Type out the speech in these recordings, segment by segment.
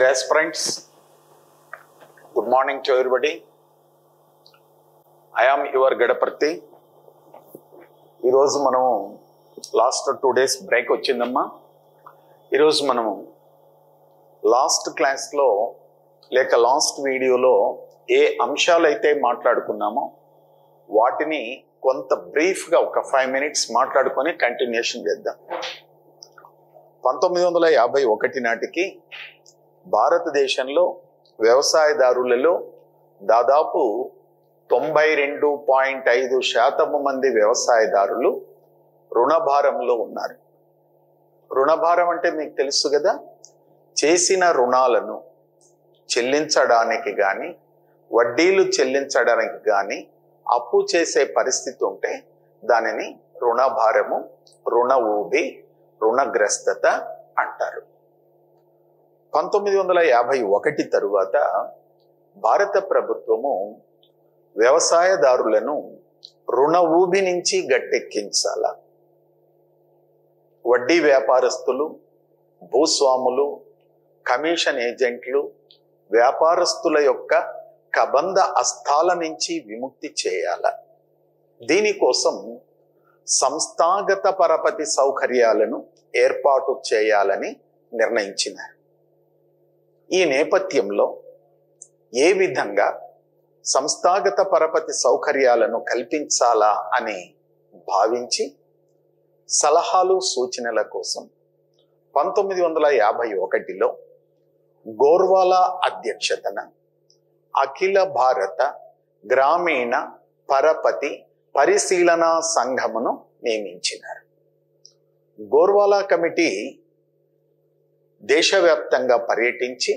Dear aspirants, good morning to everybody. I am your గడపర్తి ఈరోజు మనం last two days break వచ్చిందమ్మా ఈరోజు మనము లాస్ట్ క్లాస్లో లేక లాస్ట్ వీడియోలో ఏ అంశాలైతే మాట్లాడుకున్నామో వాటిని కొంత బ్రీఫ్గా ఒక ఫైవ్ మినిట్స్ మాట్లాడుకొని కంటిన్యూషన్ చేద్దాం పంతొమ్మిది వందల యాభై ఒకటి నాటికి భారతదేశంలో వ్యవసాయదారులలో దాదాపు తొంభై రెండు పాయింట్ ఐదు శాతము మంది వ్యవసాయదారులు రుణభారంలో ఉన్నారు రుణభారం అంటే మీకు తెలుసు కదా చేసిన రుణాలను చెల్లించడానికి కానీ వడ్డీలు చెల్లించడానికి కానీ అప్పు చేసే పరిస్థితి ఉంటే దానిని రుణభారము రుణ ఊబి రుణగ్రస్తత అంటారు పంతొమ్మిది వందల యాభై ఒకటి తరువాత భారత ప్రభుత్వము వ్యవసాయదారులను రుణ ఊబి నుంచి గట్టెక్కించాల వడ్డీ వ్యాపారస్తులు భూస్వాములు కమిషన్ ఏజెంట్లు వ్యాపారస్తుల యొక్క కబంధ అస్థాల నుంచి విముక్తి చేయాల దీనికోసం సంస్థాగత పరపతి సౌకర్యాలను ఏర్పాటు చేయాలని నిర్ణయించినారు ఈ నేపథ్యంలో ఏ విధంగా సంస్థాగత పరపతి సౌకర్యాలను కల్పించాలా అని భావించి సలహాలు సూచనల కోసం పంతొమ్మిది వందల యాభై ఒకటిలో గోర్వాలా అధ్యక్షతన అఖిల భారత గ్రామీణ పరపతి పరిశీలన సంఘమును నియమించినారు గోర్వాలా కమిటీ దేశవ్యాప్తంగా పర్యటించి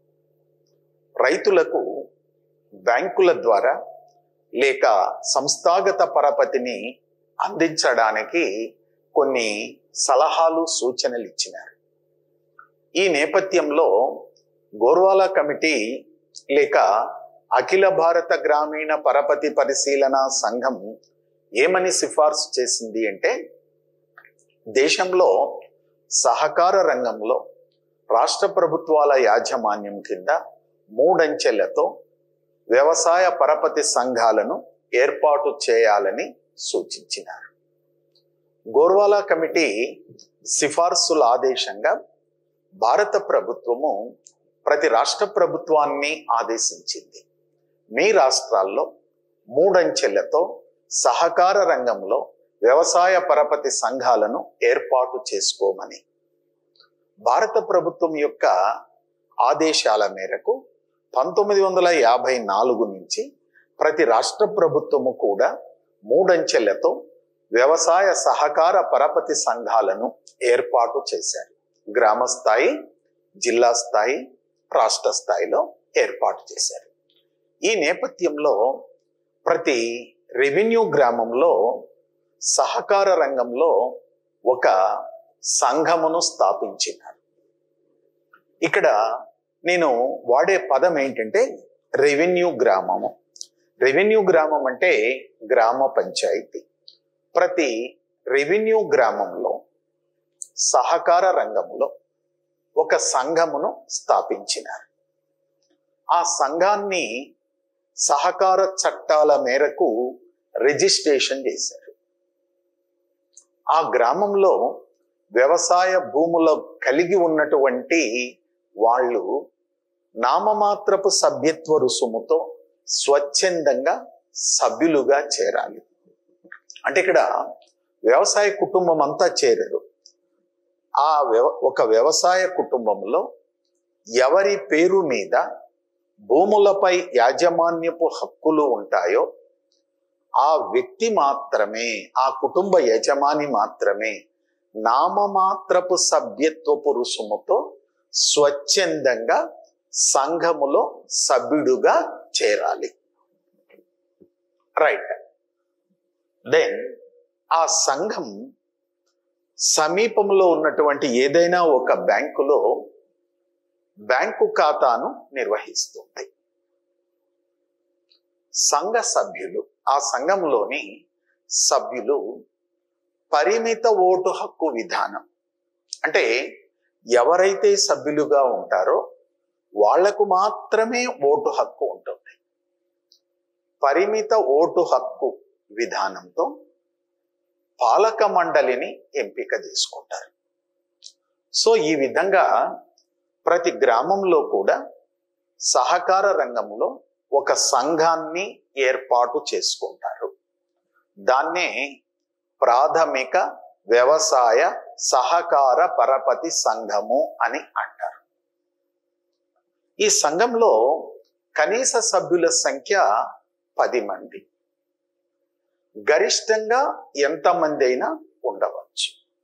రైతులకు బ్యాంకుల ద్వారా లేక సంస్థాగత పరపతిని అందించడానికి కొన్ని సలహాలు సూచనలు ఇచ్చినారు ఈ నేపథ్యంలో గోర్వాలా కమిటీ లేక అఖిల భారత గ్రామీణ పరపతి పరిశీలన సంఘం ఏమని సిఫార్సు చేసింది అంటే దేశంలో సహకార రంగంలో రాష్ట్ర ప్రభుత్వాల యాజమాన్యం కింద మూడంచెలతో వ్యవసాయ పరపతి సంఘాలను ఏర్పాటు చేయాలని సూచించినారు గోర్వాలా కమిటీ సిఫార్సుల ఆదేశంగా భారత ప్రభుత్వము ప్రతి రాష్ట్ర ప్రభుత్వాన్ని ఆదేశించింది మీ రాష్ట్రాల్లో మూడంచెలతో సహకార రంగంలో వ్యవసాయ పరపతి సంఘాలను ఏర్పాటు చేసుకోమని భారత ప్రభుత్వం యొక్క ఆదేశాల మేరకు పంతొమ్మిది వందల యాభై నాలుగు నుంచి ప్రతి రాష్ట్ర ప్రభుత్వము కూడా మూడంచెలతో వ్యవసాయ సహకార పరపతి సంఘాలను ఏర్పాటు చేశారు గ్రామ స్థాయి జిల్లా స్థాయి రాష్ట్ర స్థాయిలో ఏర్పాటు చేశారు ఈ నేపథ్యంలో ప్రతి రెవెన్యూ గ్రామంలో సహకార రంగంలో ఒక సంఘమును స్థాపించినారు ఇక్కడ నేను వాడే పదం ఏంటంటే రెవెన్యూ గ్రామము రెవెన్యూ గ్రామం అంటే గ్రామ పంచాయతీ ప్రతి రెవెన్యూ గ్రామంలో సహకార రంగంలో ఒక సంఘమును స్థాపించినారు ఆ సంఘాన్ని సహకార చట్టాల మేరకు రిజిస్ట్రేషన్ చేశారు ఆ గ్రామంలో వ్యవసాయ భూములు కలిగి ఉన్నటువంటి వాళ్ళు నామమాత్రపు సభ్యత్వ రుసుముతో స్వచ్ఛందంగా సభ్యులుగా చేరాలి అంటే ఇక్కడ వ్యవసాయ కుటుంబం అంతా చేరరు ఆ వ్యవ ఒక వ్యవసాయ కుటుంబంలో ఎవరి పేరు మీద భూములపై యాజమాన్యపు హక్కులు ఉంటాయో ఆ వ్యక్తి మాత్రమే ఆ కుటుంబ యజమాని మాత్రమే నామమాత్రపు సభ్యత్వపు రుసుముతో స్వచ్ఛందంగా సంఘములో సభ్యుడుగా చేరాలి రైట్ దెన్ ఆ సంఘం సమీపంలో ఉన్నటువంటి ఏదైనా ఒక బ్యాంకులో బ్యాంకు ఖాతాను నిర్వహిస్తుంది సంఘ సభ్యులు ఆ సంఘంలోని సభ్యులు పరిమిత ఓటు హక్కు విధానం అంటే ఎవరైతే సభ్యులుగా ఉంటారో వాళ్లకు మాత్రమే ఓటు హక్కు ఉంటుంది పరిమిత ఓటు హక్కు విధానంతో పాలక మండలిని ఎంపిక చేసుకుంటారు సో ఈ విధంగా ప్రతి గ్రామంలో కూడా సహకార రంగంలో ఒక సంఘాన్ని ఏర్పాటు చేసుకుంటారు దాన్నే ప్రాథమిక వ్యవసాయ సహకార పరపతి సంఘము అని అంటారు ఈ సంఘంలో కనీస సభ్యుల సంఖ్య పది మంది గరిష్టంగా ఎంతమంది అయినా ఉండవచ్చు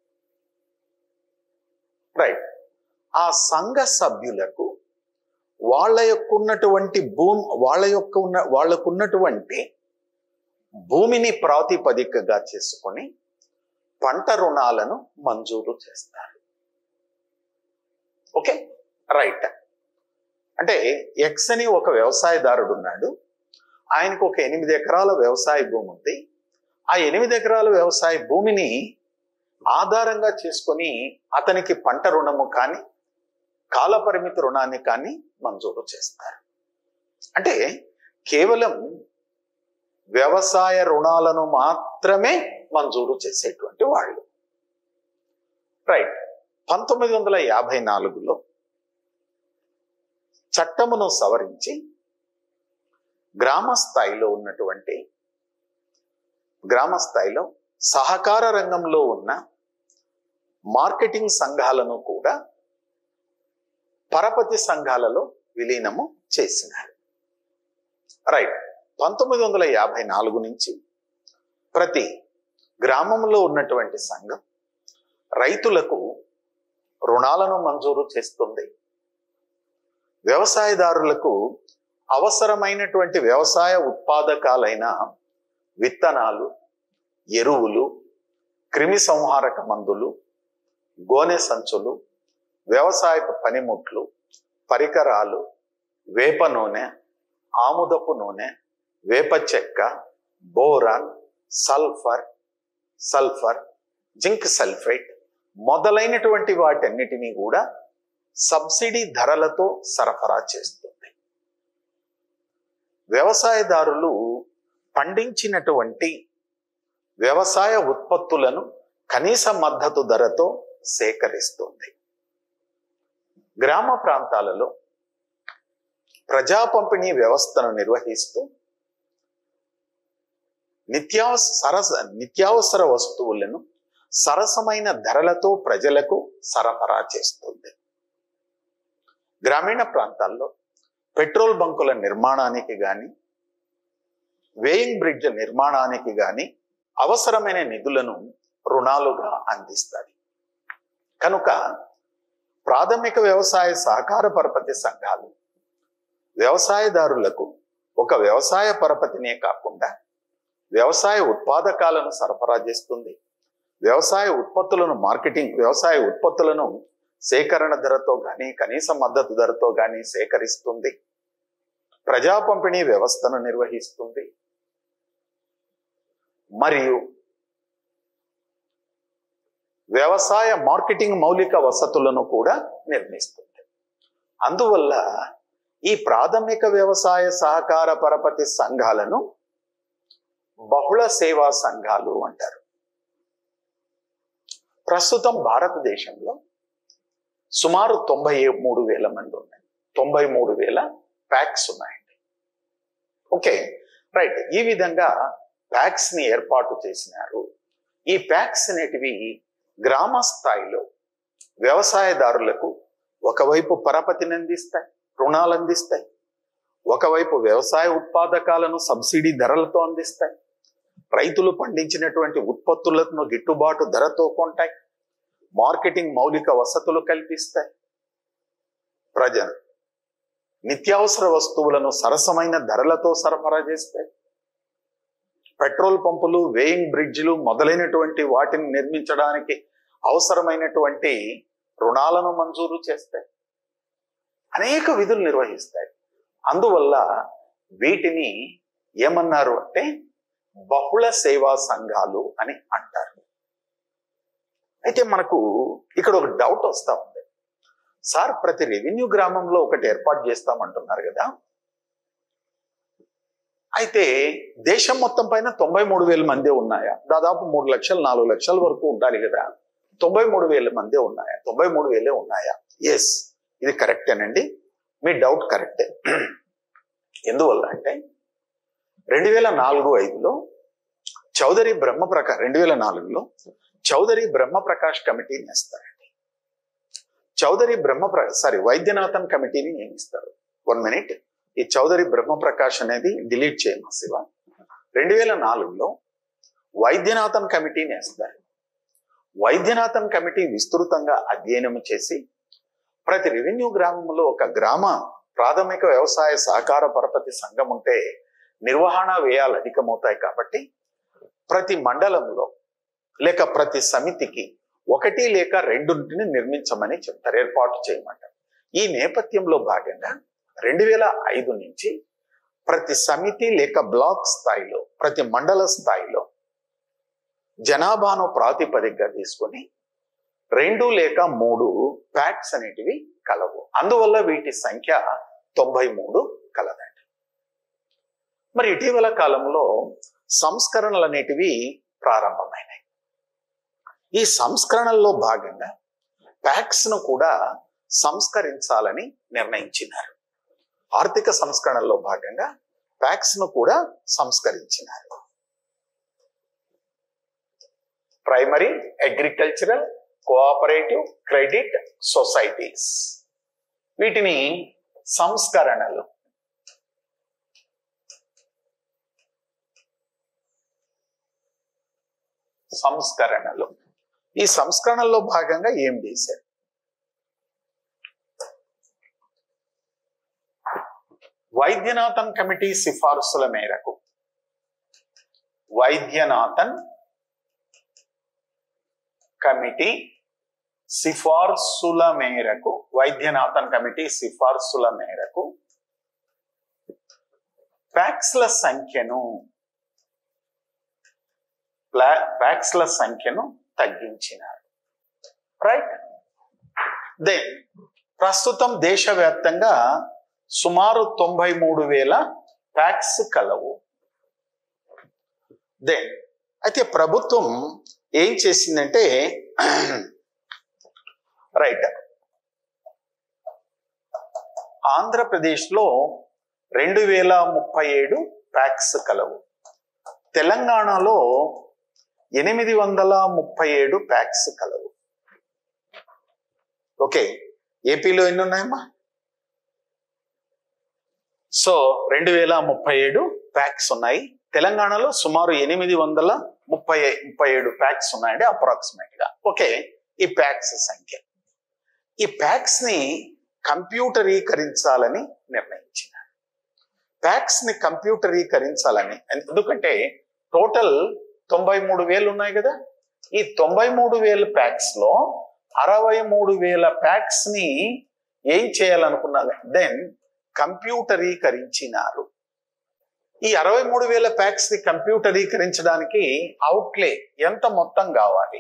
రైట్ ఆ సంఘ సభ్యులకు వాళ్ళ యొక్క ఉన్నటువంటి భూమి వాళ్ళ యొక్క ఉన్న వాళ్ళకు ఉన్నటువంటి భూమిని ప్రాతిపదికగా చేసుకొని పంట రుణాలను మంజూరు చేస్తారు ఓకే రైట్ అంటే ఎక్స్ అని ఒక వ్యవసాయదారుడు ఉన్నాడు ఆయనకు ఒక ఎనిమిది ఎకరాల వ్యవసాయ భూమి ఉంది ఆ ఎనిమిది ఎకరాల వ్యవసాయ భూమిని ఆధారంగా చేసుకొని అతనికి పంట రుణము కానీ కాలపరిమిత రుణాన్ని కానీ మంజూరు చేస్తారు అంటే కేవలం వ్యవసాయ రుణాలను మాత్రమే మంజూరు చేసేటువంటి వాళ్ళు రైట్ పంతొమ్మిది వందల యాభై నాలుగులో చట్టమును సవరించి గ్రామ స్థాయిలో ఉన్నటువంటి గ్రామ స్థాయిలో సహకార రంగంలో ఉన్న మార్కెటింగ్ సంఘాలను కూడా పరపతి సంఘాలలో విలీనము చేసినారు రైట్ పంతొమ్మిది వందల యాభై నాలుగు నుంచి ప్రతి గ్రామంలో ఉన్నటువంటి సంఘం రైతులకు రుణాలను మంజూరు చేస్తుంది వ్యవసాయదారులకు అవసరమైనటువంటి వ్యవసాయ ఉత్పాదకాలైన విత్తనాలు ఎరువులు క్రిమి సంహారక మందులు గోనె సంచులు వ్యవసాయపు పనిముట్లు పరికరాలు వేప నూనె ఆముదపు నూనె వేప చెక్క boron sulphur sulphur zinc sulphate మొదలైనటువంటి వాటన్నిటినీ కూడా సబ్సిడీ ధరలతో సరఫరా చేస్తుంది వ్యవసాయదారులు పండించినటువంటి వ్యవసాయ ఉత్పత్తులను కనీస మద్దతు ధరతో సేకరిస్తుంది గ్రామ ప్రాంతాలలో ప్రజా పంపిణీ వ్యవస్థను నిర్వహిస్తూ నిత్యావస సరస నిత్యావసర వస్తువులను సరసమైన ధరలతో ప్రజలకు సరఫరా చేస్తుంది గ్రామీణ ప్రాంతాల్లో పెట్రోల్ బంకుల నిర్మాణానికి గాని వేయింగ్ బ్రిడ్జ్ నిర్మాణానికి గాని అవసరమైన నిధులను రుణాలుగా అందిస్తుంది కనుక ప్రాథమిక వ్యవసాయ సహకార పరపతి సంఘాలు వ్యవసాయదారులకు ఒక వ్యవసాయ పరపతినే కాకుండా వ్యవసాయ ఉత్పాదకాలను సరఫరా చేస్తుంది వ్యవసాయ ఉత్పత్తులను మార్కెటింగ్ వ్యవసాయ ఉత్పత్తులను సేకరణ ధరతో గాని కనీస మద్దతు ధరతో గాని సేకరిస్తుంది ప్రజా పంపిణీ వ్యవస్థను నిర్వహిస్తుంది మరియు వ్యవసాయ మార్కెటింగ్ మౌలిక వసతులను కూడా నిర్మిస్తుంది అందువల్ల ఈ ప్రాథమిక వ్యవసాయ సహకార పరపతి సంఘాలను బహుళ సేవా సంఘాలు అంటారు ప్రస్తుతం భారతదేశంలో సుమారు తొంభై మూడు వేల మంది ఉన్నాయి తొంభై మూడు వేల ప్యాక్స్ ఉన్నాయండి ఓకే రైట్ ఈ విధంగా ప్యాక్స్ ని ఏర్పాటు చేసినారు ఈ ప్యాక్స్ అనేటివి గ్రామ స్థాయిలో వ్యవసాయదారులకు ఒకవైపు పరపతిని అందిస్తాయి రుణాలు అందిస్తాయి ఒకవైపు వ్యవసాయ ఉత్పాదకాలను సబ్సిడీ ధరలతో అందిస్తాయి రైతులు పండించినటువంటి ఉత్పత్తులను గిట్టుబాటు ధరతో కొంటాయి మార్కెటింగ్ మౌలిక వసతులు కల్పిస్తాయి ప్రజలు నిత్యావసర వస్తువులను సరసమైన ధరలతో సరఫరా చేస్తాయి పెట్రోల్ పంపులు వేయింగ్ బ్రిడ్జిలు మొదలైనటువంటి వాటిని నిర్మించడానికి అవసరమైనటువంటి రుణాలను మంజూరు చేస్తాయి అనేక విధులు నిర్వహిస్తాయి అందువల్ల వీటిని ఏమన్నారు అంటే బహుళ సేవా సంఘాలు అని అంటారు అయితే మనకు ఇక్కడ ఒక డౌట్ వస్తా ఉంది సార్ ప్రతి రెవెన్యూ గ్రామంలో ఒకటి ఏర్పాటు చేస్తామంటున్నారు కదా అయితే దేశం మొత్తం పైన తొంభై మూడు వేల మంది ఉన్నాయా దాదాపు మూడు లక్షలు నాలుగు లక్షల వరకు ఉండాలి కదా తొంభై మూడు వేల మంది ఉన్నాయా తొంభై మూడు వేలే ఉన్నాయా ఎస్ ఇది కరెక్టేనండి మీ డౌట్ కరెక్టే ఎందువల్ల అంటే రెండు వేల నాలుగు ఐదులో చౌదరి బ్రహ్మప్రకాష్ రెండు వేల నాలుగులో చౌదరి బ్రహ్మప్రకాష్ కమిటీని వేస్తారండి చౌదరి బ్రహ్మప్ర సారీ వైద్యనాథన్ కమిటీని నియమిస్తారు వన్ మినిట్ ఈ చౌదరి బ్రహ్మప్రకాష్ అనేది డిలీట్ చేయమా శివ రెండు వేల నాలుగులో వైద్యనాథన్ కమిటీని వేస్తారు వైద్యనాథన్ కమిటీ విస్తృతంగా అధ్యయనం చేసి ప్రతి రెవెన్యూ గ్రామంలో ఒక గ్రామ ప్రాథమిక వ్యవసాయ సహకార పరపతి సంఘం ఉంటే నిర్వహణ వ్యయాలు అధికమవుతాయి కాబట్టి ప్రతి మండలంలో లేక ప్రతి సమితికి ఒకటి లేక రెండుంటిని నిర్మించమని చెప్తారు ఏర్పాటు చేయమంటారు ఈ నేపథ్యంలో భాగంగా రెండు వేల ఐదు నుంచి ప్రతి సమితి లేక బ్లాక్ స్థాయిలో ప్రతి మండల స్థాయిలో జనాభాను ప్రాతిపదికగా తీసుకొని రెండు లేక మూడు ప్యాక్స్ అనేటివి కలవు అందువల్ల వీటి సంఖ్య తొంభై మూడు కలదండి మరి ఇటీవల కాలంలో సంస్కరణలు అనేటివి ప్రారంభమైనాయి ఈ సంస్కరణల్లో భాగంగా ప్యాక్స్ ను కూడా సంస్కరించాలని నిర్ణయించినారు ఆర్థిక సంస్కరణలో భాగంగా ప్యాక్స్ ను కూడా సంస్కరించినారు primary agricultural cooperative credit societies వీటిని సంస్కరణలు సంస్కరణలు ఈ సంస్కరణలో భాగంగా ఏం చేశారు వైద్యనాథన్ కమిటీ సిఫార్సుల మేరకు వైద్యనాథన్ కమిటీ సిఫార్సుల మేరకు వైద్యనాథన్ కమిటీ సిఫార్సుల మేరకు ప్యాక్స్ల సంఖ్యను ప్యాక్స్ల సంఖ్యను తగ్గించినారు రైట్ దెన్ ప్రస్తుతం దేశవ్యాప్తంగా సుమారు తొంభై మూడు వేల ప్యాక్స్ కలవు దెన్ అయితే ప్రభుత్వం ఏం చేసిందంటే రైట్ ఆంధ్రప్రదేశ్లో రెండు వేల ముప్పై ఏడు ప్యాక్స్ కలవు తెలంగాణలో ఎనిమిది వందల ముప్పై ఏడు ప్యాక్స్ కలవు ఓకే ఏపీలో ఎన్ని ఉన్నాయమ్మా సో రెండు వేల ముప్పై ఏడు ప్యాక్స్ ఉన్నాయి తెలంగాణలో సుమారు ఎనిమిది వందల ముప్పై ముప్పై ఏడు ప్యాక్స్ ఉన్నాయండి అప్రాక్సిమేట్ గా ఓకే ఈ ప్యాక్స్ సంఖ్య ఈ ప్యాక్స్ ని కంప్యూటరీకరించాలని నిర్ణయించినారు ప్యాక్స్ ని కంప్యూటరీకరించాలని ఎందుకంటే టోటల్ తొంభై మూడు వేలు ఉన్నాయి కదా ఈ తొంభై మూడు వేల ప్యాక్స్ లో అరవై మూడు వేల ప్యాక్స్ ని ఏం చేయాలనుకున్నారు దెన్ కంప్యూటరీకరించినారు ఈ అరవై మూడు వేల ప్యాక్స్ ని కంప్యూటరీకరించడానికి అవుట్లే ఎంత మొత్తం కావాలి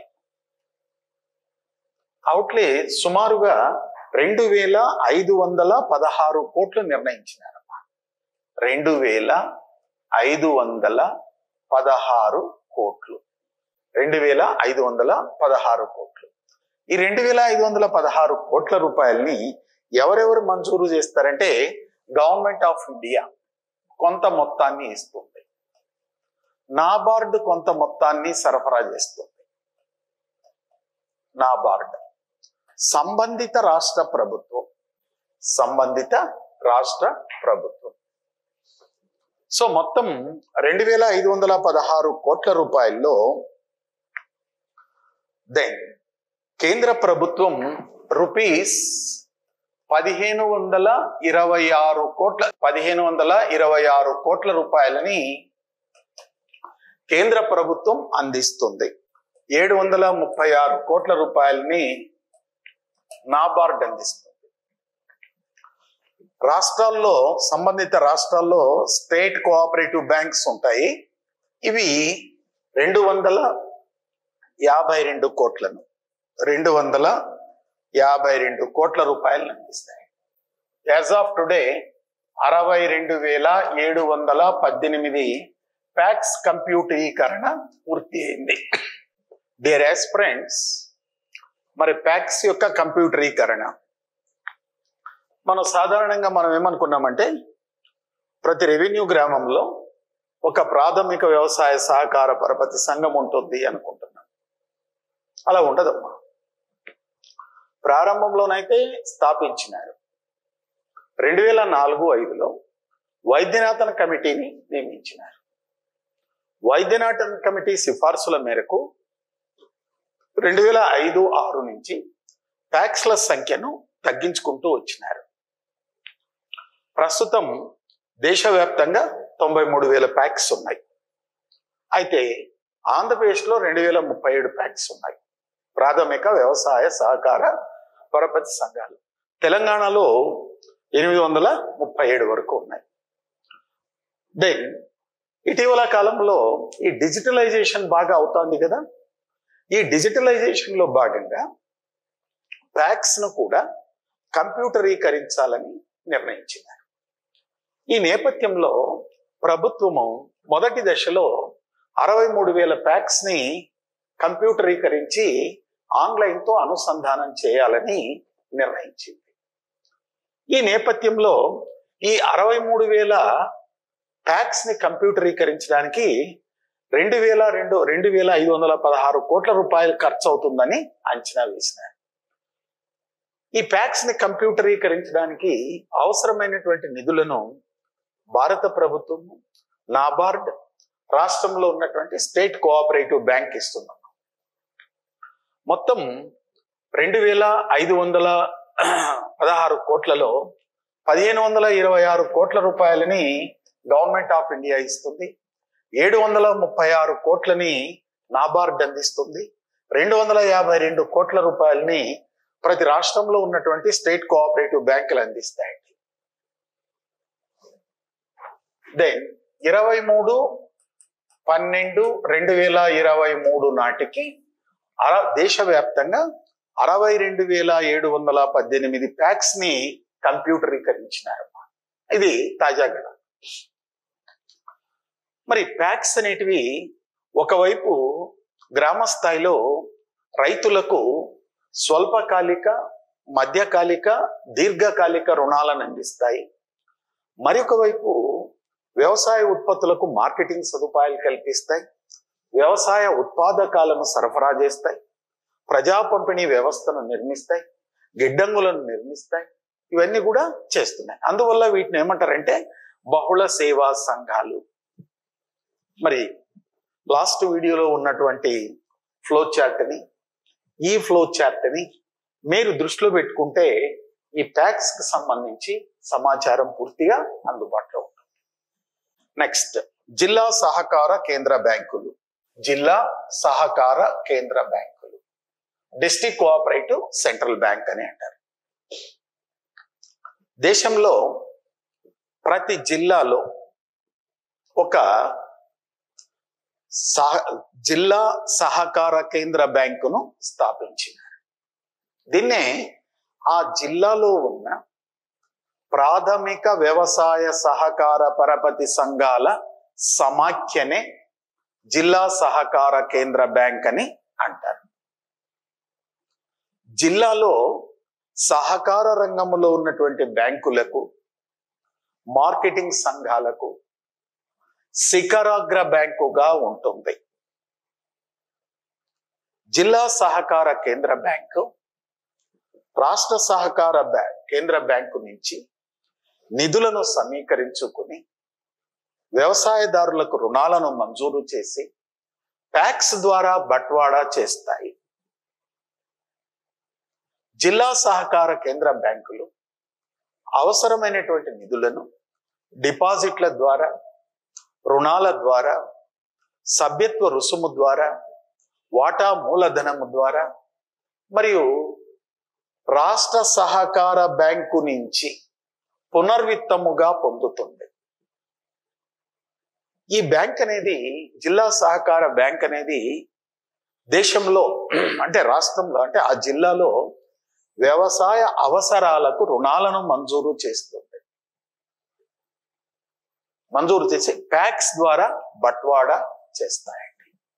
అవుట్లే సుమారుగా రెండు వేల ఐదు వందల పదహారు కోట్లు నిర్ణయించినారమ్మా రెండు వేల ఐదు వందల పదహారు కోట్లు రెండు వేల ఐదు వందల పదహారు కోట్లు ఈ రెండు వేల ఐదు వందల పదహారు కోట్ల రూపాయల్ని ఎవరెవరు మంజూరు చేస్తారంటే గవర్నమెంట్ ఆఫ్ ఇండియా కొంత మొత్తాన్ని ఇస్తుంది నాబార్డ్ కొంత మొత్తాన్ని సరఫరా చేస్తుంది నాబార్డ్ సంబంధిత రాష్ట్ర ప్రభుత్వం సంబంధిత రాష్ట్ర ప్రభుత్వం సో మొత్తం రెండు వేల ఐదు వందల పదహారు కోట్ల రూపాయల్లో దెన్ కేంద్ర ప్రభుత్వం రూపీస్ పదిహేను వందల ఇరవై ఆరు కోట్ల పదిహేను వందల ఇరవై ఆరు కోట్ల రూపాయలని కేంద్ర ప్రభుత్వం అందిస్తుంది ఏడు వందల ముప్పై ఆరు కోట్ల రూపాయలని నాబార్డ్ అందిస్తుంది రాష్ట్రాల్లో సంబంధిత రాష్ట్రాల్లో స్టేట్ కోఆపరేటివ్ బ్యాంక్స్ ఉంటాయి ఇవి రెండు వందల యాభై రెండు కోట్లను రెండు వందల యాభై రెండు కోట్ల రూపాయలను అందిస్తాయి యాజ్ ఆఫ్ టుడే అరవై రెండు వేల ఏడు వందల పద్దెనిమిది ప్యాక్స్ కంప్యూటరీకరణ పూర్తి అయింది డియర్ ఫ్రెండ్స్ మరి ప్యాక్స్ యొక్క కంప్యూటరీకరణ మనం సాధారణంగా మనం ఏమనుకున్నామంటే ప్రతి రెవెన్యూ గ్రామంలో ఒక ప్రాథమిక వ్యవసాయ సహకార పరపతి సంఘం ఉంటుంది అనుకుంటున్నాం అలా ఉండదమ్మా ప్రారంభంలోనైతే స్థాపించినారు రెండు వేల నాలుగు ఐదులో వైద్యనాథన్ కమిటీని నియమించినారు వైద్యనాథన్ కమిటీ సిఫార్సుల మేరకు రెండు వేల ఐదు ఆరు నుంచి ప్యాక్స్ల సంఖ్యను తగ్గించుకుంటూ వచ్చినారు ప్రస్తుతం దేశవ్యాప్తంగా తొంభై మూడు వేల ప్యాక్స్ ఉన్నాయి అయితే ఆంధ్రప్రదేశ్లో రెండు వేల ముప్పై ఏడు ప్యాక్స్ ఉన్నాయి ప్రాథమిక వ్యవసాయ సహకార పరపతి సంఘాలు తెలంగాణలో ఎనిమిది వందల ముప్పై ఏడు వరకు ఉన్నాయి దెన్ ఇటీవల కాలంలో ఈ డిజిటలైజేషన్ బాగా అవుతోంది కదా ఈ డిజిటలైజేషన్ లో భాగంగా ప్యాక్స్ ను కూడా కంప్యూటరీకరించాలని నిర్ణయించినారు ఈ నేపథ్యంలో ప్రభుత్వము మొదటి దశలో అరవై మూడు వేల ప్యాక్స్ ని కంప్యూటరీకరించి ఆన్లైన్ తో అనుసంధానం చేయాలని నిర్ణయించింది ఈ నేపథ్యంలో ఈ అరవై మూడు వేల ప్యాక్స్ ని కంప్యూటరీకరించడానికి రెండు వేల రెండు రెండు వేల ఐదు వందల పదహారు కోట్ల రూపాయలు ఖర్చు అవుతుందని అంచనా వేసినారు ఈ ప్యాక్స్ ని కంప్యూటరీకరించడానికి అవసరమైనటువంటి నిధులను భారత ప్రభుత్వం నాబార్డ్ రాష్ట్రంలో ఉన్నటువంటి స్టేట్ కోఆపరేటివ్ బ్యాంక్ ఇస్తున్నాం మొత్తం రెండు వేల ఐదు వందల పదహారు కోట్లలో పదిహేను వందల ఇరవై ఆరు కోట్ల రూపాయలని గవర్నమెంట్ ఆఫ్ ఇండియా ఇస్తుంది ఏడు వందల ముప్పై ఆరు కోట్లని నాబార్డ్ అందిస్తుంది రెండు వందల యాభై రెండు కోట్ల రూపాయలని ప్రతి రాష్ట్రంలో ఉన్నటువంటి స్టేట్ కోఆపరేటివ్ బ్యాంకులు అందిస్తాయండి దెన్ ఇరవై మూడు పన్నెండు రెండు వేల ఇరవై మూడు నాటికి అర దేశవ్యాప్తంగా అరవై రెండు వేల ఏడు వందల పద్దెనిమిది ప్యాక్స్ ని కంప్యూటరీకరించినారు ఇది తాజా గణ మరి ప్యాక్స్ అనేటివి ఒకవైపు గ్రామ స్థాయిలో రైతులకు స్వల్పకాలిక మధ్యకాలిక దీర్ఘకాలిక రుణాలను అందిస్తాయి మరొక వైపు వ్యవసాయ ఉత్పత్తులకు మార్కెటింగ్ సదుపాయాలు కల్పిస్తాయి వ్యవసాయ ఉత్పాదకాలను సరఫరా చేస్తాయి ప్రజా పంపిణీ వ్యవస్థను నిర్మిస్తాయి గిడ్డంగులను నిర్మిస్తాయి ఇవన్నీ కూడా చేస్తున్నాయి అందువల్ల వీటిని ఏమంటారంటే బహుళ సేవా సంఘాలు మరి లాస్ట్ వీడియోలో ఉన్నటువంటి ఫ్లో చార్ట్ని ఈ ఫ్లో చార్ట్ని మీరు దృష్టిలో పెట్టుకుంటే ఈ ట్యాక్స్ కి సంబంధించి సమాచారం పూర్తిగా అందుబాటులో ఉంటుంది నెక్స్ట్ జిల్లా సహకార కేంద్ర బ్యాంకులు జిల్లా సహకార కేంద్ర బ్యాంకులు డిస్టిక్ కోఆపరేటివ్ సెంట్రల్ బ్యాంక్ అని అంటారు దేశంలో ప్రతి జిల్లాలో ఒక సహ జిల్లా సహకార కేంద్ర బ్యాంకును స్థాపించినారు దీన్నే ఆ జిల్లాలో ఉన్న ప్రాథమిక వ్యవసాయ సహకార పరపతి సంఘాల సమాఖ్యనే జిల్లా సహకార కేంద్ర బ్యాంక్ అని అంటారు జిల్లాలో సహకార రంగంలో ఉన్నటువంటి బ్యాంకులకు మార్కెటింగ్ సంఘాలకు శిఖరాగ్ర బ్యాంకుగా ఉంటుంది జిల్లా సహకార కేంద్ర బ్యాంకు రాష్ట్ర సహకార బ్యాంక్ కేంద్ర బ్యాంకు నుంచి నిధులను సమీకరించుకుని వ్యవసాయదారులకు రుణాలను మంజూరు చేసి ట్యాక్స్ ద్వారా బట్వాడా చేస్తాయి జిల్లా సహకార కేంద్ర బ్యాంకులు అవసరమైనటువంటి నిధులను డిపాజిట్ల ద్వారా రుణాల ద్వారా సభ్యత్వ రుసుము ద్వారా వాటా మూలధనము ద్వారా మరియు రాష్ట్ర సహకార బ్యాంకు నుంచి పునర్విత్తముగా పొందుతుంది ఈ బ్యాంక్ అనేది జిల్లా సహకార బ్యాంక్ అనేది దేశంలో అంటే రాష్ట్రంలో అంటే ఆ జిల్లాలో వ్యవసాయ అవసరాలకు రుణాలను మంజూరు చేస్తుంది మంజూరు చేసి ప్యాక్స్ ద్వారా బట్వాడా చేస్తాయండి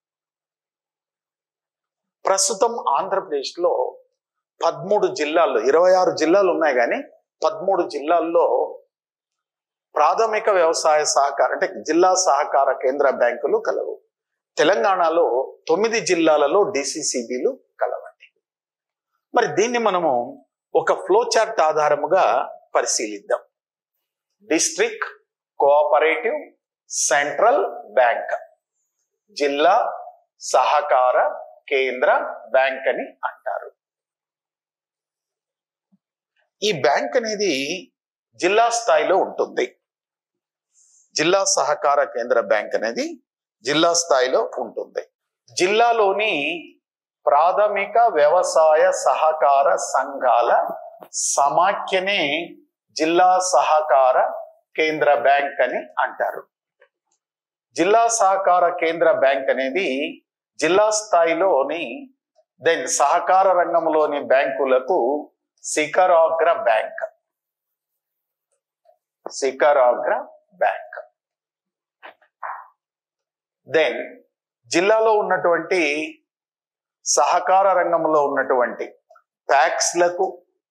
ప్రస్తుతం ఆంధ్రప్రదేశ్లో పదమూడు జిల్లాల్లో ఇరవై ఆరు జిల్లాలు ఉన్నాయి కానీ పదమూడు జిల్లాల్లో ప్రాథమిక వ్యవసాయ సహకార అంటే జిల్లా సహకార కేంద్ర బ్యాంకులు కలవు తెలంగాణలో తొమ్మిది జిల్లాలలో డిసిసిబిలు కలవండి మరి దీన్ని మనము ఒక ఫ్లో చార్ట్ ఆధారముగా పరిశీలిద్దాం డిస్ట్రిక్ట్ కోఆపరేటివ్ సెంట్రల్ బ్యాంక్ జిల్లా సహకార కేంద్ర బ్యాంక్ అని అంటారు ఈ బ్యాంక్ అనేది జిల్లా స్థాయిలో ఉంటుంది జిల్లా సహకార కేంద్ర బ్యాంక్ అనేది జిల్లా స్థాయిలో ఉంటుంది జిల్లాలోని ప్రాథమిక వ్యవసాయ సహకార సంఘాల సమాఖ్యనే జిల్లా సహకార కేంద్ర బ్యాంక్ అని అంటారు జిల్లా సహకార కేంద్ర బ్యాంక్ అనేది జిల్లా స్థాయిలోని దెన్ సహకార రంగంలోని బ్యాంకులకు శిఖరాగ్ర బ్యాంక్ శిఖరాగ్ర బ్యాంక్ దెన్ జిల్లాలో ఉన్నటువంటి సహకార రంగంలో ఉన్నటువంటి ప్యాక్స్లకు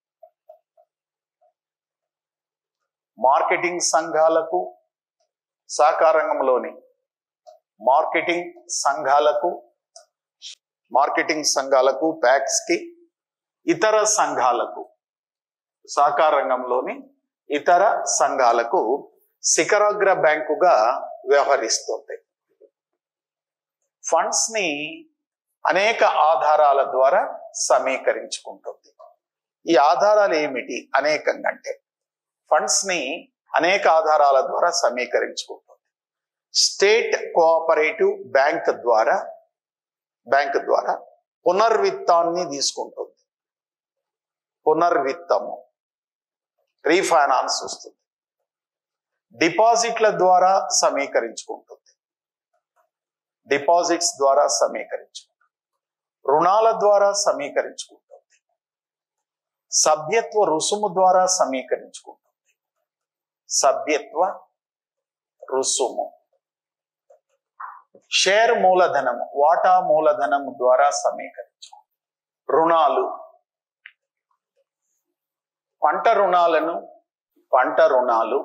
మార్కెటింగ్ సంఘాలకు సహకార రంగంలోని మార్కెటింగ్ సంఘాలకు మార్కెటింగ్ సంఘాలకు ప్యాక్స్ కి ఇతర సంఘాలకు సహకార రంగంలోని ఇతర సంఘాలకు శిఖరాగ్ర బ్యాంకుగా వ్యవహరిస్తుంది ఫండ్స్ ని అనేక ఆధారాల ద్వారా సమీకరించుకుంటుంది ఈ ఆధారాలు ఏమిటి అనేకంగా అంటే ఫండ్స్ ని అనేక ఆధారాల ద్వారా సమీకరించుకుంటుంది స్టేట్ కోఆపరేటివ్ బ్యాంక్ ద్వారా బ్యాంక్ ద్వారా పునర్విత్తాన్ని తీసుకుంటుంది పునర్విత్తము రీఫైనాన్స్ వస్తుంది డిపాజిట్ల ద్వారా సమీకరించుకుంటుంది డిపాజిట్స్ ద్వారా సమీకరించుకుంటుంది రుణాల ద్వారా సమీకరించుకుంటుంది సభ్యత్వ రుసుము ద్వారా సమీకరించుకుంటుంది సభ్యత్వ రుసుము షేర్ మూలధనము వాటా మూలధనము ద్వారా సమీకరించుకుంటుంది రుణాలు పంట రుణాలను పంట రుణాలు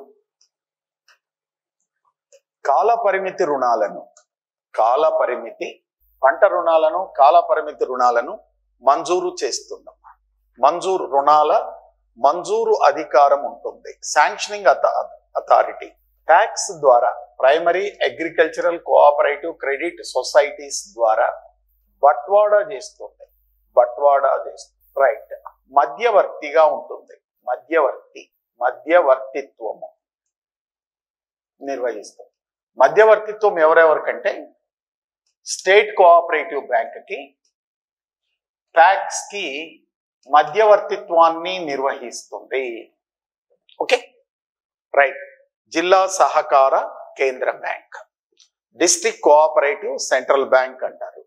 కాల పరిమితి రుణాలను కాల పరిమితి పంట రుణాలను కాల పరిమితి రుణాలను మంజూరు చేస్తుందమ్మా మంజూరు రుణాల మంజూరు అధికారం ఉంటుంది శాంక్షనింగ్ అథారిటీ ట్యాక్స్ ద్వారా primary agricultural cooperative credit societies ద్వారా బట్వాడా చేస్తుంది బట్వాడా చేస్తుంది రైట్ మధ్యవర్తిగా ఉంటుంది మధ్యవర్తి మధ్యవర్తిత్వము నిర్వహిస్తుంది మధ్యవర్తిత్వం ఎవరెవరికంటే స్టేట్ కోఆపరేటివ్ బ్యాంక్ కి ప్యాక్స్ కి మధ్యవర్తిత్వాన్ని నిర్వహిస్తుంది ఓకే రైట్ జిల్లా సహకార కేంద్ర bank district cooperative central bank అంటారు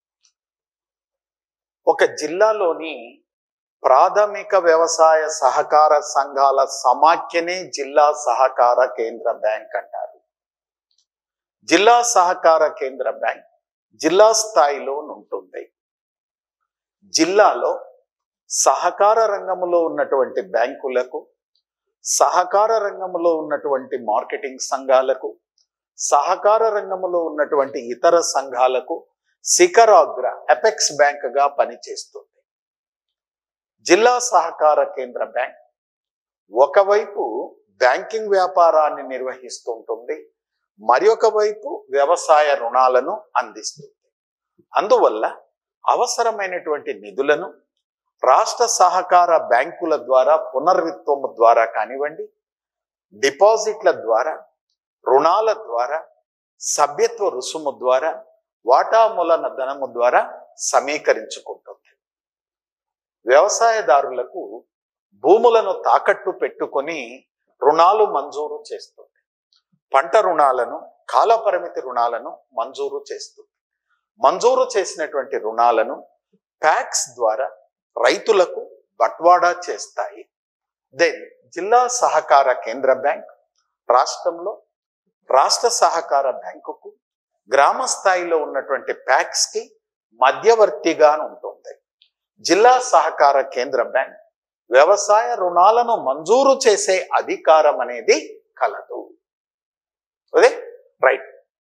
ఒక జిల్లాలోని ప్రాథమిక వ్యవసాయ సహకార సంఘాల సమాఖ్యనే జిల్లా సహకార కేంద్ర బ్యాంక్ అంటారు జిల్లా సహకార కేంద్ర బ్యాంక్ జిల్లా స్థాయిలో ఉంటుంది జిల్లాలో సహకార రంగంలో ఉన్నటువంటి బ్యాంకులకు సహకార రంగంలో ఉన్నటువంటి మార్కెటింగ్ సంఘాలకు సహకార రంగంలో ఉన్నటువంటి ఇతర సంఘాలకు శిఖరాగ్ర ఎపెక్స్ బ్యాంక్ గా పనిచేస్తుంది జిల్లా సహకార కేంద్ర బ్యాంక్ ఒకవైపు బ్యాంకింగ్ వ్యాపారాన్ని నిర్వహిస్తుంటుంది మరి వైపు వ్యవసాయ రుణాలను అందిస్తుంది అందువల్ల అవసరమైనటువంటి నిధులను రాష్ట్ర సహకార బ్యాంకుల ద్వారా పునర్విత్వం ద్వారా కానివ్వండి డిపాజిట్ల ద్వారా రుణాల ద్వారా సభ్యత్వ రుసుము ద్వారా వాటా మూలన ధనము ద్వారా సమీకరించుకుంటుంది వ్యవసాయదారులకు భూములను తాకట్టు పెట్టుకొని రుణాలు మంజూరు చేస్తుంది పంట రుణాలను కాలపరిమితి రుణాలను మంజూరు చేస్తుంది మంజూరు చేసినటువంటి రుణాలను ప్యాక్స్ ద్వారా రైతులకు బట్వాడా చేస్తాయి దెన్ జిల్లా సహకార కేంద్ర బ్యాంక్ రాష్ట్రంలో రాష్ట్ర సహకార బ్యాంకుకు గ్రామ స్థాయిలో ఉన్నటువంటి ప్యాక్స్ కి మధ్యవర్తిగా ఉంటుంది జిల్లా సహకార కేంద్ర బ్యాంక్ వ్యవసాయ రుణాలను మంజూరు చేసే అధికారం అనేది కలదు అదే రైట్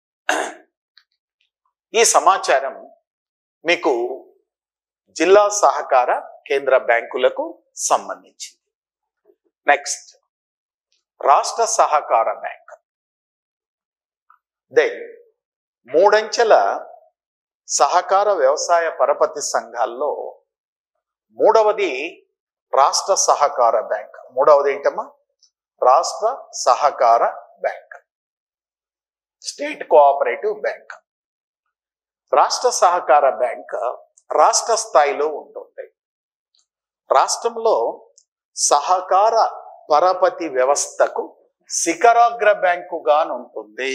ఈ సమాచారం మీకు జిల్లా సహకార కేంద్ర బ్యాంకులకు సంబంధించింది నెక్స్ట్ రాష్ట్ర సహకార బ్యాంక్ దెన్ మూడంచెల సహకార వ్యవసాయ పరపతి సంఘాల్లో మూడవది రాష్ట్ర సహకార బ్యాంక్ మూడవది ఏంటమ్మా రాష్ట్ర సహకార బ్యాంక్ స్టేట్ కోఆపరేటివ్ బ్యాంక్ రాష్ట్ర సహకార బ్యాంక్ రాష్ట్ర స్థాయిలో ఉంటుంది రాష్ట్రంలో సహకార పరపతి వ్యవస్థకు శిఖరాగ్ర బ్యాంకుగా ఉంటుంది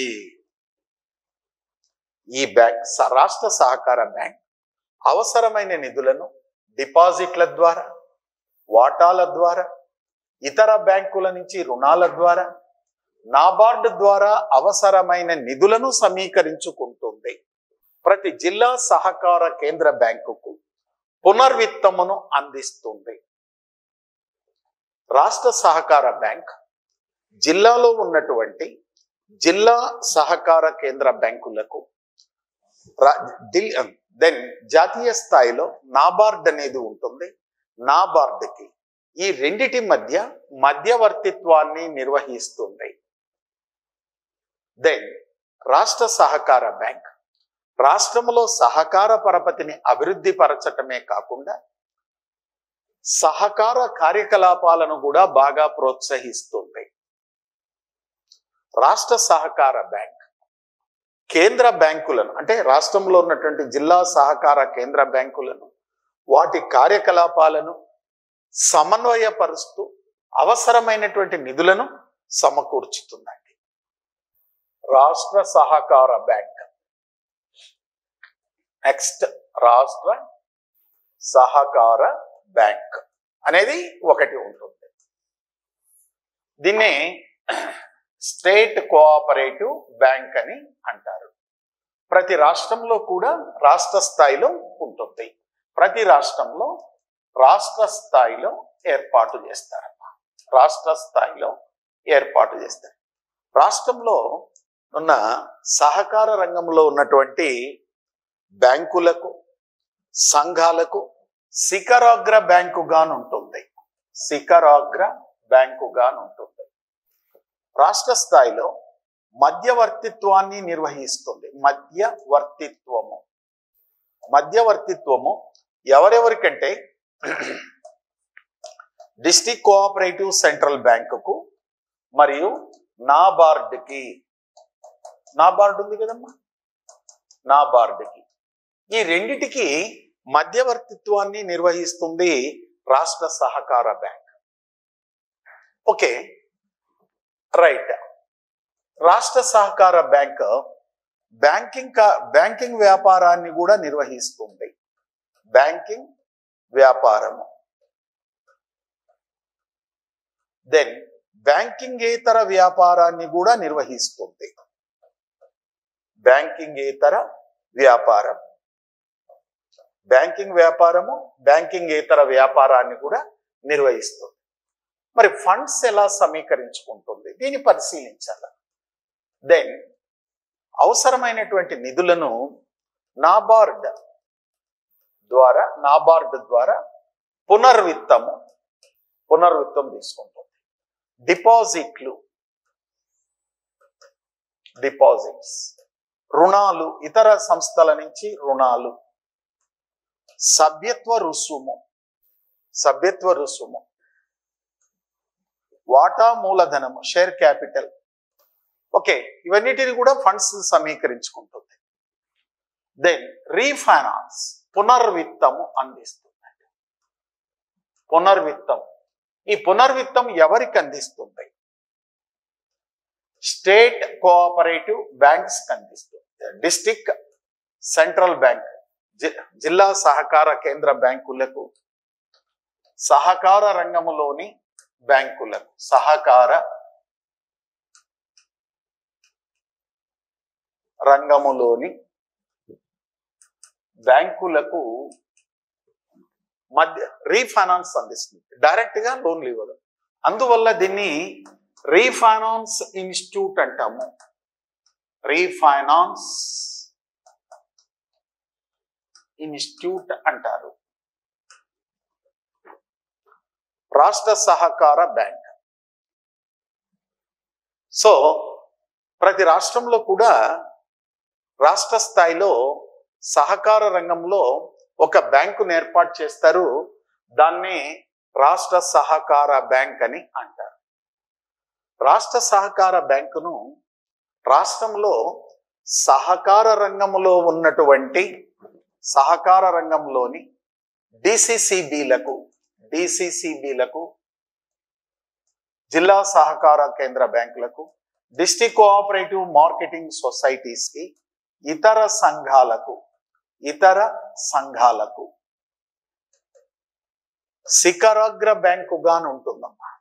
ఈ బ్యాంక్ స- రాష్ట్ర సహకార బ్యాంక్ అవసరమైన నిధులను డిపాజిట్ల ద్వారా వాటాల ద్వారా ఇతర బ్యాంకుల నుంచి రుణాల ద్వారా నాబార్డు ద్వారా అవసరమైన నిధులను సమీకరించుకుంటుంది ప్రతి జిల్లా సహకార కేంద్ర బ్యాంకుకు పునర్విత్తమును అందిస్తుంది రాష్ట్ర సహకార బ్యాంక్ జిల్లాలో ఉన్నటువంటి జిల్లా సహకార కేంద్ర బ్యాంకులకు దెన్ జాతీయ స్థాయిలో నాబార్డ్ అనేది ఉంటుంది నాబార్డ్కి ఈ రెండిటి మధ్య మధ్యవర్తిత్వాన్ని నిర్వహిస్తుంది దెన్ రాష్ట్ర సహకార బ్యాంక్ రాష్ట్రంలో సహకార పరపతిని అభివృద్ధి పరచటమే కాకుండా సహకార కార్యకలాపాలను కూడా బాగా ప్రోత్సహిస్తుంది రాష్ట్ర సహకార బ్యాంక్ కేంద్ర బ్యాంకులను అంటే రాష్ట్రంలో ఉన్నటువంటి జిల్లా సహకార కేంద్ర బ్యాంకులను వాటి కార్యకలాపాలను సమన్వయపరుస్తూ అవసరమైనటువంటి నిధులను సమకూర్చుతుందండి రాష్ట్ర సహకార బ్యాంక్ నెక్స్ట్ రాష్ట్ర సహకార బ్యాంక్ అనేది ఒకటి ఉంటుంది దీన్ని స్టేట్ కోఆపరేటివ్ బ్యాంక్ అని అంటారు ప్రతి రాష్ట్రంలో కూడా రాష్ట్ర స్థాయిలో ఉంటుంది ప్రతి రాష్ట్రంలో రాష్ట్ర స్థాయిలో ఏర్పాటు చేస్తారమ్మా రాష్ట్ర స్థాయిలో ఏర్పాటు చేస్తారు రాష్ట్రంలో ఉన్న సహకార రంగంలో ఉన్నటువంటి బ్యాంకులకు సంఘాలకు శిఖరాగ్ర బ్యాంకుగానుంటుంది శిఖరాగ్ర బ్యాంకుగానుంటుంది రాష్ట్ర స్థాయిలో మధ్యవర్తిత్వాన్ని నిర్వహిస్తుంది మధ్యవర్తిత్వము మధ్యవర్తిత్వము ఎవరెవరికంటే డిస్టిక్ కోఆపరేటివ్ సెంట్రల్ బ్యాంకుకు మరియు నాబార్డ్కి నాబార్డ్ ఉంది కదమ్మా నాబార్డ్కి ఈ రెండిటికి మధ్యవర్తిత్వాన్ని నిర్వహిస్తుంది రాష్ట్ర సహకార బ్యాంక్ ఓకే రైట్ రాష్ట్ర సహకార బ్యాంక్ బ్యాంకింగ్ కా- బ్యాంకింగ్ వ్యాపారాన్ని కూడా నిర్వహిస్తుంది బ్యాంకింగ్ వ్యాపారము దెన్ బ్యాంకింగేతర వ్యాపారాన్ని కూడా నిర్వహిస్తుంది బ్యాంకింగేతర వ్యాపారం బ్యాంకింగ్ వ్యాపారము బ్యాంకింగేతర వ్యాపారాన్ని కూడా నిర్వహిస్తుంది మరి ఫండ్స్ ఎలా సమీకరించుకుంటుంది దీన్ని పరిశీలించాలి దెన్ అవసరమైనటువంటి నిధులను నాబార్డ్ ద్వారా నాబార్డ్ ద్వారా పునర్విత్తము పునర్విత్తం తీసుకుంటుంది డిపాజిట్లు డిపాజిట్స్ రుణాలు ఇతర సంస్థల నుంచి రుణాలు సభ్యత్వ రుసుము సభ్యత్వ రుసుము వాటా మూలధనము షేర్ క్యాపిటల్ ఓకే ఇవన్నిటిని కూడా ఫండ్స్ సమీకరించుకుంటుంది దెన్ రీఫైనాన్స్ పునర్విత్తము అందిస్తుంది పునర్విత్తం ఈ పునర్విత్తం ఎవరికి అందిస్తుంది స్టేట్ కోఆపరేటివ్ బ్యాంక్స్ అందిస్తుంది డిస్టిక్ సెంట్రల్ బ్యాంక్ జి- జిల్లా సహకార కేంద్ర బ్యాంకులకు సహకార రంగములోని బ్యాంకులకు సహకార రంగములోని బ్యాంకులకు మధ్య రీఫైనాన్స్ అందిస్తుంది డైరెక్ట్ గా లోన్లు ఇవ్వదు అందువల్ల దీన్ని రీఫైనాన్స్ ఇన్స్టిట్యూట్ అంటాము రీఫైనాన్స్ ఇన్స్టిట్యూట్ అంటారు రాష్ట్ర సహకార బ్యాంక్ సో ప్రతి రాష్ట్రంలో కూడా రాష్ట్ర స్థాయిలో సహకార రంగంలో ఒక బ్యాంకును ఏర్పాటు చేస్తారు దాన్ని రాష్ట్ర సహకార బ్యాంక్ అని అంటారు రాష్ట్ర సహకార బ్యాంకును రాష్ట్రంలో సహకార రంగంలో ఉన్నటువంటి సహకార రంగంలోని డిసిసిబిలకు డిసిసిబిలకు జిల్లా సహకార కేంద్ర బ్యాంకులకు డిస్టిక్ కోఆపరేటివ్ మార్కెటింగ్ సొసైటీస్ కి ఇతర సంఘాలకు ఇతర సంఘాలకు శిఖరాగ్ర బ్యాంకుగా ఉంటుందమ్మా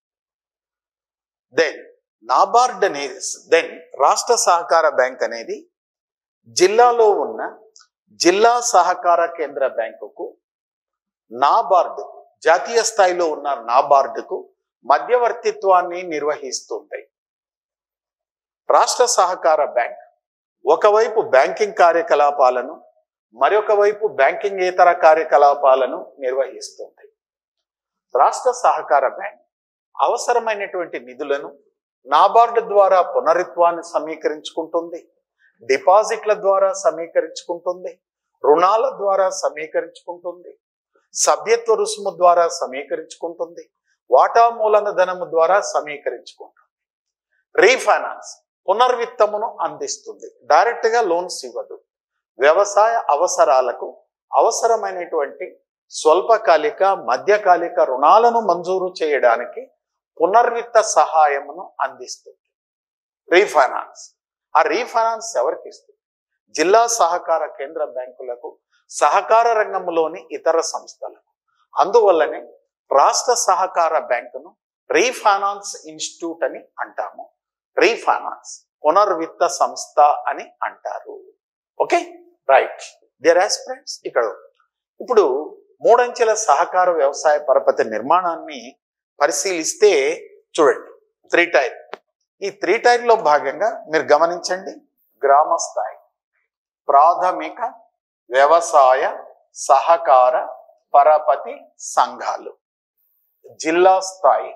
దెన్ నాబార్డ్ అనేది దెన్ రాష్ట్ర సహకార బ్యాంక్ అనేది జిల్లాలో ఉన్న జిల్లా సహకార కేంద్ర బ్యాంకుకు నాబార్డు జాతీయ స్థాయిలో ఉన్న నాబార్డుకు మధ్యవర్తిత్వాన్ని నిర్వహిస్తుంది రాష్ట్ర సహకార బ్యాంక్ ఒకవైపు బ్యాంకింగ్ కార్యకలాపాలను మరొక వైపు బ్యాంకింగ్ ఇతర కార్యకలాపాలను నిర్వహిస్తుంది రాష్ట్ర సహకార బ్యాంక్ అవసరమైనటువంటి నిధులను నాబార్డు ద్వారా పునరుత్వాన్ని సమీకరించుకుంటుంది డిపాజిట్ల ద్వారా సమీకరించుకుంటుంది రుణాల ద్వారా సమీకరించుకుంటుంది సభ్యత్వ రుసుము ద్వారా సమీకరించుకుంటుంది వాటా మూలన ధనము ద్వారా సమీకరించుకుంటుంది రీఫైనాన్స్ పునర్విత్తమును అందిస్తుంది డైరెక్ట్ గా లోన్స్ ఇవ్వదు వ్యవసాయ అవసరాలకు అవసరమైనటువంటి స్వల్పకాలిక మధ్యకాలిక రుణాలను మంజూరు చేయడానికి పునర్విత్త సహాయమును అందిస్తుంది రీఫైనాన్స్ ఆ రీఫైనాన్స్ ఎవరికి ఇస్తుంది జిల్లా సహకార కేంద్ర బ్యాంకులకు సహకార రంగంలోని ఇతర సంస్థలకు అందువల్లనే రాష్ట్ర సహకార బ్యాంకును రీఫైనాన్స్ ఇన్స్టిట్యూట్ అని అంటాము రీఫైనాన్స్ పునర్విత్త సంస్థ అని అంటారు ఓకే రైట్ డియర్ ఆస్పిరెంట్స్ ఇక్కడ ఇప్పుడు మూడంచెల సహకార వ్యవసాయ పరపతి నిర్మాణాన్ని పరిశీలిస్తే చూడండి త్రీ టైర్ ఈ త్రీ టైర్ లో భాగంగా మీరు గమనించండి గ్రామ స్థాయి ప్రాథమిక వ్యవసాయ సహకార పరపతి సంఘాలు జిల్లా స్థాయి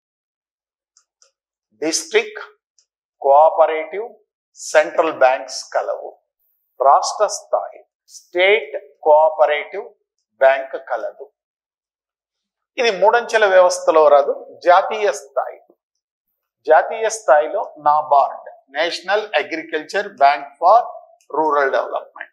డిస్ట్రిక్ట్ కోఆపరేటివ్ సెంట్రల్ బ్యాంక్స్ కలవు రాష్ట్ర స్థాయి స్టేట్ కోఆపరేటివ్ బ్యాంక్ కలదు ఇది మూడంచెల వ్యవస్థలో రాదు జాతీయ స్థాయి జాతీయ స్థాయిలో NABARD national agriculture bank for rural development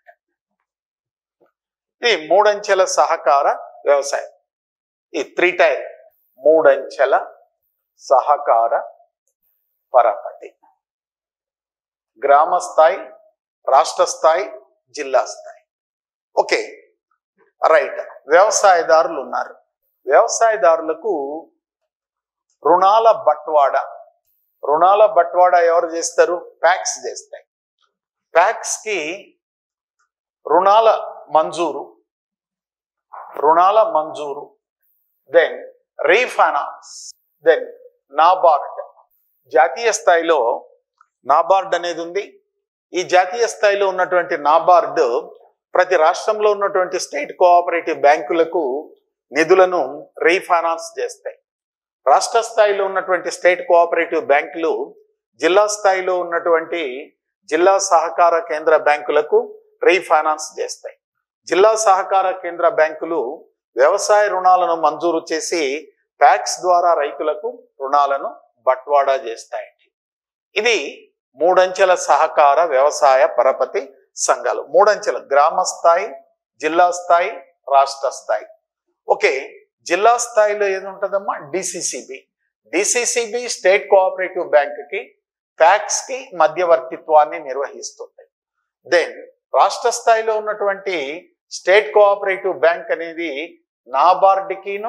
ఇది మూడంచెల సహకార వ్యవసాయం ఈ త్రీ టైర్ మూడంచెల సహకార పరపతి గ్రామ స్థాయి రాష్ట్ర స్థాయి జిల్లా స్థాయి ఓకే రైట్ వ్యవసాయదారులు ఉన్నారు వ్యవసాయదారులకు రుణాల బట్వాడా రుణాల బట్వాడా ఎవరు చేస్తారు ప్యాక్స్ చేస్తాయి ప్యాక్స్ కి రుణాల మంజూరు రుణాల మంజూరు దెన్ రీఫైనాన్స్ దెన్ నాబార్డ్ జాతీయ స్థాయిలో నాబార్డ్ అనేది ఉంది ఈ జాతీయ స్థాయిలో ఉన్నటువంటి నాబార్డ్ ప్రతి రాష్ట్రంలో ఉన్నటువంటి స్టేట్ కోఆపరేటివ్ బ్యాంకులకు నిధులను రీఫైనాన్స్ చేస్తాయి రాష్ట్ర స్థాయిలో ఉన్నటువంటి స్టేట్ కోఆపరేటివ్ బ్యాంకులు జిల్లా స్థాయిలో ఉన్నటువంటి జిల్లా సహకార కేంద్ర బ్యాంకులకు రీఫైనాన్స్ చేస్తాయి జిల్లా సహకార కేంద్ర బ్యాంకులు వ్యవసాయ రుణాలను మంజూరు చేసి ప్యాక్స్ ద్వారా రైతులకు రుణాలను బట్వాడా చేస్తాయండి ఇది మూడంచెల సహకార వ్యవసాయ పరపతి సంఘాలు మూడంచెల గ్రామ స్థాయి జిల్లా స్థాయి రాష్ట్ర స్థాయి ఓకే జిల్లా స్థాయిలో ఏది ఉంటుందమ్మా DCCB DCCB state cooperative bank కి ప్యాక్స్ కి మధ్యవర్తిత్వాన్ని నిర్వహిస్తుంది దెన్ రాష్ట్ర స్థాయిలో ఉన్నటువంటి స్టేట్ కోఆపరేటివ్ బ్యాంక్ అనేది నాబార్డ్కిను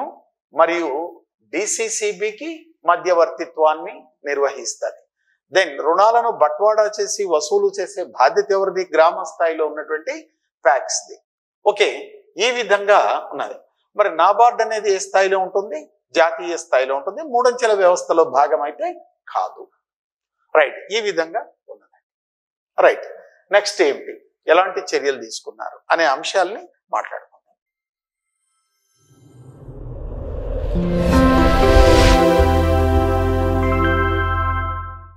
మరియు డిసిసిబికి మధ్యవర్తిత్వాన్ని నిర్వహిస్తుంది దెన్ రుణాలను బట్వాడా చేసి వసూలు చేసే బాధ్యత ఎవరిది గ్రామ స్థాయిలో ఉన్నటువంటి ప్యాక్స్ది ఓకే ఈ విధంగా ఉన్నది మరి నాబార్డ్ అనేది ఏ స్థాయిలో ఉంటుంది జాతీయ స్థాయిలో ఉంటుంది మూడంచెల వ్యవస్థలో భాగం అయితే కాదు రైట్ ఈ విధంగా ఉన్నది రైట్ నెక్స్ట్ ఏంటి ఎలాంటి చర్యలు తీసుకున్నారు అనే అంశాల్ని మాట్లాడు